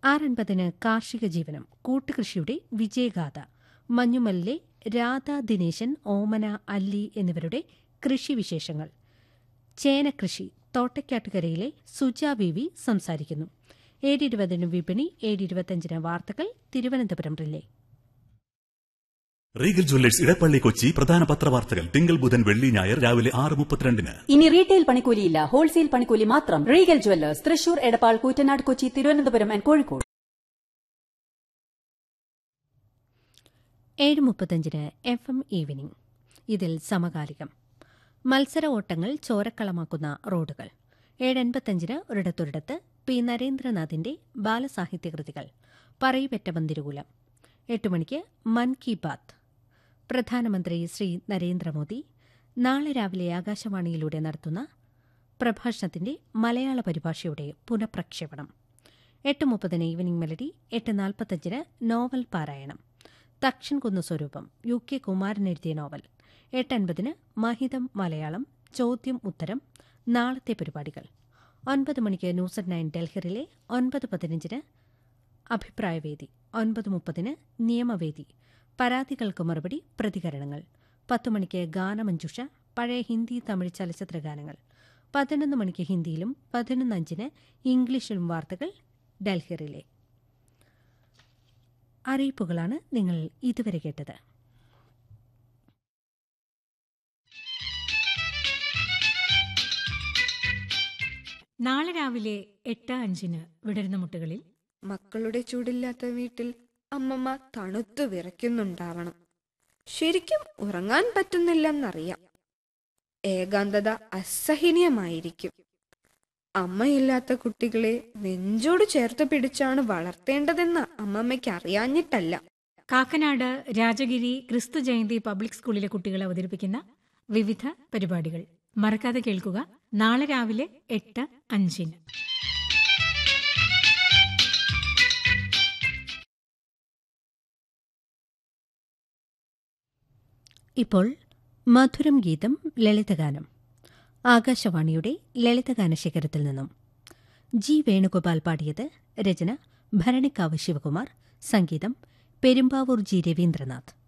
ആറൻപതിന് കാർഷിക ജീവനം കൂട്ടുകൃഷിയുടെ വിജയഗാഥ മഞ്ഞുമല്ലിലെ രാധ ദിനേശൻ ഓമന അല്ലി എന്നിവരുടെ കൃഷിവിശേഷങ്ങൾ ചേനകൃഷി തോട്ടയ്ക്കാട്ടുകരയിലെ സുജ വി വി സംസാരിക്കുന്നു ഏഴിരുപതിന് വിപണി ഏഴിരുപത്തഞ്ചിന് വാർത്തകൾ Thiruvananthapuram relay Regal jewellers Edappally Kochi പ്രധാന പത്രവാർത്തകൾ തിങ്കൾ ബുധൻ വെള്ളി ഞായർ രാവിലെ ആറ് മുപ്പത്തിരണ്ടിന് ഇനി റീറ്റെയിൽ പണിക്കൂലിയില്ല ഹോൾസെയിൽ പണിക്കൂലി മാത്രം Regal jewellers Thrissur Edappal Koottanad Kochi Thiruvananthapuram and Kozhikode ഏഴ് മുപ്പത്തഞ്ചിന് എഫ് എം ഈവനിംഗ് ഇതിൽ സമകാലികം മത്സര ഓട്ടങ്ങൾ ചോരക്കളമാക്കുന്ന റോഡുകൾ ഏഴൻപത്തഞ്ചിന് ഒരിടത്തൊരിടത്ത് പി നരേന്ദ്രനാഥിന്റെ ബാലസാഹിത്യകൃതികൾ പറയിപെറ്റ മന്ദിരകുലം എട്ട് മണിക്ക് മൻ കി ബാത്ത് പ്രധാനമന്ത്രി ശ്രീ നരേന്ദ്രമോദി നാളെ രാവിലെ ആകാശവാണിയിലൂടെ നടത്തുന്ന പ്രഭാഷണത്തിന്റെ മലയാള പരിഭാഷയുടെ പുനഃപ്രക്ഷേപണം എട്ട് മുപ്പതിന് ഈവനിംഗ് മെലഡി എട്ട് നാൽപ്പത്തഞ്ചിന് നോവൽ പാരായണം തക്ഷൻ കുന്നു സ്വരൂപം യു കെ കുമാരൻ എഴുതിയ നോവൽ എട്ടൻപതിന് മഹിതം മലയാളം ചോദ്യം ഉത്തരം നാളത്തെ പരിപാടികൾ ഒൻപത് മണിക്ക് ന്യൂസ് അറ്റ് നയൻ ഡൽഹിറിലെ ഒൻപത് പതിനഞ്ചിന് അഭിപ്രായവേദി ഒൻപത് മുപ്പതിന് നിയമവേദി പരാതികൾക്ക് മറുപടി പ്രതികരണങ്ങൾ പത്ത് മണിക്ക് ഗാനമഞ്ജുഷ പഴയ ഹിന്ദി തമിഴ് ചലച്ചിത്ര ഗാനങ്ങൾ പതിനൊന്ന് മണിക്ക് ഹിന്ദിയിലും പതിനൊന്ന് അഞ്ചിന് ഇംഗ്ലീഷിലും വാർത്തകൾ ഡൽഹിറിലെ അറിയിപ്പുകളാണ് നിങ്ങൾ ഇതുവരെ കേട്ടത് നാളെ രാവിലെ എട്ട് അഞ്ചിന് വിടരുന്ന മുട്ടുകളിൽ മക്കളുടെ ചൂടില്ലാത്ത വീട്ടിൽ അമ്മമ്മ തണുത്തു വിറയ്ക്കുന്നുണ്ടാവണം ശരിക്കും ഉറങ്ങാൻ പറ്റുന്നില്ലെന്നറിയാം ഏകാന്തത അസഹനീയമായിരിക്കും അമ്മയില്ലാത്ത കുട്ടികളെ നെഞ്ചോട് ചേർത്ത് പിടിച്ചാണ് വളർത്തേണ്ടതെന്ന് അമ്മമ്മയ്ക്ക് അറിയാഞ്ഞിട്ടല്ല കാക്കനാട് രാജഗിരി ക്രിസ്തു ജയന്തി പബ്ലിക് സ്കൂളിലെ കുട്ടികൾ അവതരിപ്പിക്കുന്ന വിവിധ പരിപാടികൾ മറക്കാതെ കേൾക്കുക നാളെ രാവിലെ എട്ട് അഞ്ചിന് ഇപ്പോൾ മധുരം ഗീതം ലളിതഗാനം ആകാശവാണിയുടെ ലളിതഗാന ശേഖരത്തിൽ നിന്നും ജി വേണുഗോപാൽ പാടിയത് രചന ഭരണിക്കാവ് ശിവകുമാർ സംഗീതം പെരുമ്പാവൂർ ജി രവീന്ദ്രനാഥ്